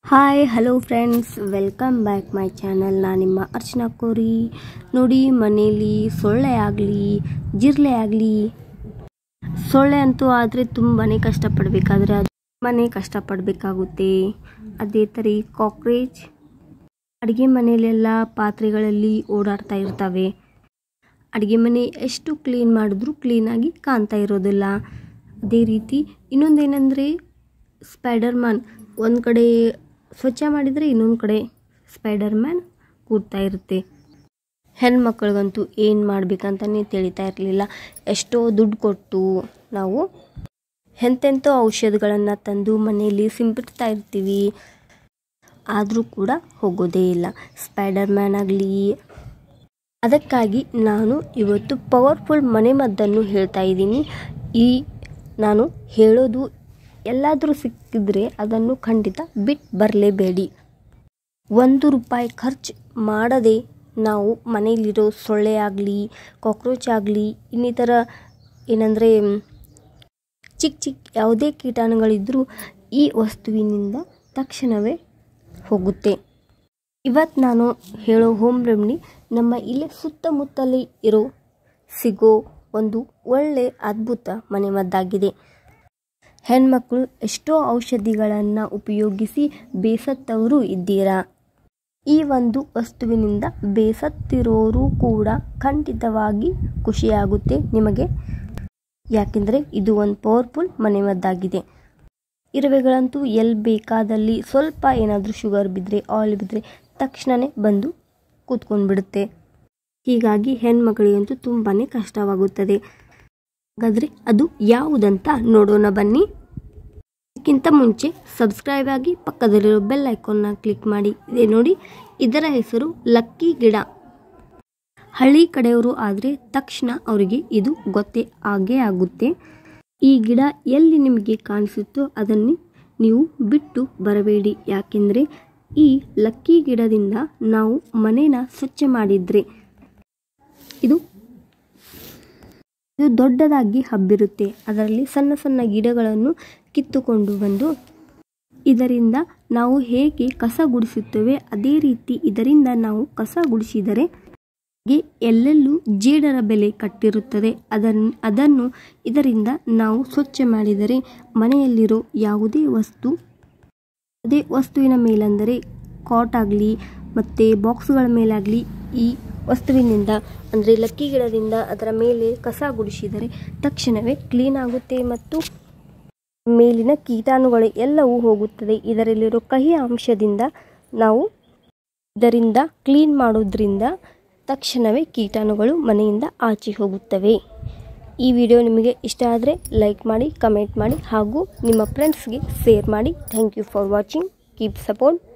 hi hello friends welcome back my channel ನಾನು ನಿಮ್ಮ ಅರ್ಚನಾ ಕೋರಿ ನೋಡಿ ಮನೇಲಿ ಸೊಳ್ಳೆ ಆಗಲಿ ಜಿರ್ಲೆ ಆಗಲಿ ಸೊಳ್ಳೆ ಅಂತೂ ಆದರೆ ತುಂಬಾ ಕಷ್ಟಪಡಬೇಕಾದ್ರೆ ಅದು ತುಂಬಾ ಕಷ್ಟಪಡಬೇಕಾಗುತ್ತೆ ಅದೇ ಥರ ಕಾಕ್ರೋಚ್ ಅಡುಗೆ ಮನೆಯಲ್ಲೆಲ್ಲ ಪಾತ್ರೆಗಳಲ್ಲಿ ಓಡಾಡ್ತಾ ಇರ್ತವೆ ಅಡುಗೆ ಮನೆ ಎಷ್ಟು ಕ್ಲೀನ್ ಮಾಡಿದ್ರೂ ಕ್ಲೀನಾಗಿ ಕಾಣ್ತಾ ಇರೋದಿಲ್ಲ ಅದೇ ರೀತಿ ಇನ್ನೊಂದೇನೆಂದರೆ ಸ್ಪೈಡರ್ ಮ್ಯಾನ್ ಒಂದು ಕಡೆ ಸ್ವಚ್ಛ ಮಾಡಿದರೆ ಇನ್ನೊಂದು ಕಡೆ ಸ್ಪೈಡರ್ ಮ್ಯಾನ್ ಕೂಡ್ತಾ ಇರುತ್ತೆ ಹೆಣ್ಮಕ್ಳಿಗಂತೂ ಏನು ಮಾಡ್ಬೇಕಂತಲೇ ತಿಳಿತಾ ಇರಲಿಲ್ಲ ಎಷ್ಟೋ ದುಡ್ಡು ಕೊಟ್ಟು ನಾವು ಎಂತೆಂಥೋ ಔಷಧಿಗಳನ್ನು ತಂದು ಮನೆಯಲ್ಲಿ ಸಿಂಪಡಿಸ್ತಾ ಇರ್ತೀವಿ ಆದರೂ ಕೂಡ ಹೋಗೋದೇ ಇಲ್ಲ ಸ್ಪೈಡರ್ ಮ್ಯಾನ್ ಆಗಲಿ ಅದಕ್ಕಾಗಿ ನಾನು ಇವತ್ತು ಪವರ್ಫುಲ್ ಮನೆಮದ್ದನ್ನು ಹೇಳ್ತಾ ಇದ್ದೀನಿ ಈ ನಾನು ಹೇಳೋದು ಎಲ್ಲಾದರೂ ಸಿಕ್ಕಿದ್ರೆ ಅದನ್ನು ಖಂಡಿತ ಬಿಟ್ಟು ಬರಲೇಬೇಡಿ ಒಂದು ರೂಪಾಯಿ ಖರ್ಚು ಮಾಡದೆ ನಾವು ಮನೆಯಲ್ಲಿರೋ ಸೊಳ್ಳೆ ಆಗಲಿ ಕಾಕ್ರೋಚ್ ಆಗಲಿ ಇನ್ನಿತರ ಏನಂದರೆ ಚಿಕ್ಕ ಚಿಕ್ಕ ಯಾವುದೇ ಕೀಟಾಣುಗಳಿದ್ದರೂ ಈ ವಸ್ತುವಿನಿಂದ ತಕ್ಷಣವೇ ಹೋಗುತ್ತೆ ಇವತ್ತು ನಾನು ಹೇಳೋ ಹೋಮ್ ರೆಮಿಡಿ ನಮ್ಮ ಇಲ್ಲೇ ಸುತ್ತಮುತ್ತಲೇ ಇರೋ ಸಿಗೋ ಒಂದು ಒಳ್ಳೆ ಅದ್ಭುತ ಮನೆಮದ್ದಾಗಿದೆ ಹೆಣ್ಮಕ್ಳು ಎಷ್ಟೋ ಔಷಧಿಗಳನ್ನು ಉಪಯೋಗಿಸಿ ಬೇಸತ್ತವರು ಇದ್ದೀರಾ ಈ ಒಂದು ವಸ್ತುವಿನಿಂದ ಬೇಸತ್ತಿರೋರು ಕೂಡ ಖಂಡಿತವಾಗಿ ಖುಷಿಯಾಗುತ್ತೆ ನಿಮಗೆ ಯಾಕೆಂದರೆ ಇದು ಒಂದು ಪವರ್ಫುಲ್ ಮನೆಮದ್ದಾಗಿದೆ ಇರುವೆಗಳಂತೂ ಎಲ್ಲಿ ಬೇಕಾದಲ್ಲಿ ಸ್ವಲ್ಪ ಏನಾದರೂ ಶುಗರ್ ಬಿದ್ದರೆ ಆಯಿಲ್ ಬಿದ್ದರೆ ತಕ್ಷಣವೇ ಬಂದು ಕೂತ್ಕೊಂಡು ಬಿಡುತ್ತೆ ಹೀಗಾಗಿ ಹೆಣ್ಮಕ್ಳಿಗಂತೂ ತುಂಬಾ ಕಷ್ಟವಾಗುತ್ತದೆ ಹಾಗಾದರೆ ಅದು ಯಾವುದಂತ ನೋಡೋಣ ಬನ್ನಿ ಅದಕ್ಕಿಂತ ಮುಂಚೆ ಸಬ್ಸ್ಕ್ರೈಬ್ ಆಗಿ ಪಕ್ಕದಲ್ಲಿರೋ ಬೆಲ್ ಐಕಾನ್ನ ಕ್ಲಿಕ್ ಮಾಡಿ ಇದೆ ನೋಡಿ ಇದರ ಹೆಸರು ಲಕ್ಕಿ ಗಿಡ ಹಳ್ಳಿ ಕಡೆಯವರು ಆದರೆ ತಕ್ಷಣ ಅವರಿಗೆ ಇದು ಗೊತ್ತೇ ಆಗೇ ಆಗುತ್ತೆ ಈ ಗಿಡ ಎಲ್ಲಿ ನಿಮಗೆ ಕಾಣಿಸುತ್ತೋ ಅದನ್ನು ನೀವು ಬಿಟ್ಟು ಬರಬೇಡಿ ಯಾಕೆಂದರೆ ಈ ಲಕ್ಕಿ ಗಿಡದಿಂದ ನಾವು ಮನೇನ ಸ್ವಚ್ಛ ಮಾಡಿದರೆ ಇದು ಇದು ದೊಡ್ಡದಾಗಿ ಹಬ್ಬಿರುತ್ತೆ ಅದರಲ್ಲಿ ಸಣ್ಣ ಸಣ್ಣ ಗಿಡಗಳನ್ನು ಕಿತ್ತುಕೊಂಡು ಬಂದು ಇದರಿಂದ ನಾವು ಹೇಗೆ ಕಸ ಗುಡಿಸುತ್ತೇವೆ ಅದೇ ರೀತಿ ಇದರಿಂದ ನಾವು ಕಸ ಗುಡಿಸಿದರೆ ಎಲ್ಲೆಲ್ಲೂ ಜೇಡರ ಬೆಲೆ ಕಟ್ಟಿರುತ್ತದೆ ಅದನ್ನು ಅದನ್ನು ಇದರಿಂದ ನಾವು ಸ್ವಚ್ಛ ಮಾಡಿದರೆ ಮನೆಯಲ್ಲಿರೋ ಯಾವುದೇ ವಸ್ತು ಅದೇ ವಸ್ತುವಿನ ಮೇಲೆಂದರೆ ಕಾಟ್ ಆಗಲಿ ಮತ್ತು ಬಾಕ್ಸ್ಗಳ ಮೇಲಾಗಲಿ ಈ ವಸ್ತುವಿನಿಂದ ಅಂದರೆ ಲಕ್ಕಿ ಗಿಡದಿಂದ ಅದರ ಮೇಲೆ ಕಸ ಗುಡಿಸಿದರೆ ತಕ್ಷಣವೇ ಕ್ಲೀನ್ ಆಗುತ್ತೆ ಮತ್ತು ಮೇಲಿನ ಕೀಟಾಣುಗಳು ಎಲ್ಲವೂ ಹೋಗುತ್ತದೆ ಇದರಲ್ಲಿರೋ ಕಹಿ ಅಂಶದಿಂದ ನಾವು ಇದರಿಂದ ಕ್ಲೀನ್ ಮಾಡೋದ್ರಿಂದ ತಕ್ಷಣವೇ ಕೀಟಾಣುಗಳು ಮನೆಯಿಂದ ಆಚೆ ಹೋಗುತ್ತವೆ ಈ ವಿಡಿಯೋ ನಿಮಗೆ ಇಷ್ಟ ಆದರೆ ಲೈಕ್ ಮಾಡಿ ಕಮೆಂಟ್ ಮಾಡಿ ಹಾಗೂ ನಿಮ್ಮ ಫ್ರೆಂಡ್ಸ್ಗೆ ಶೇರ್ ಮಾಡಿ thank you for watching keep support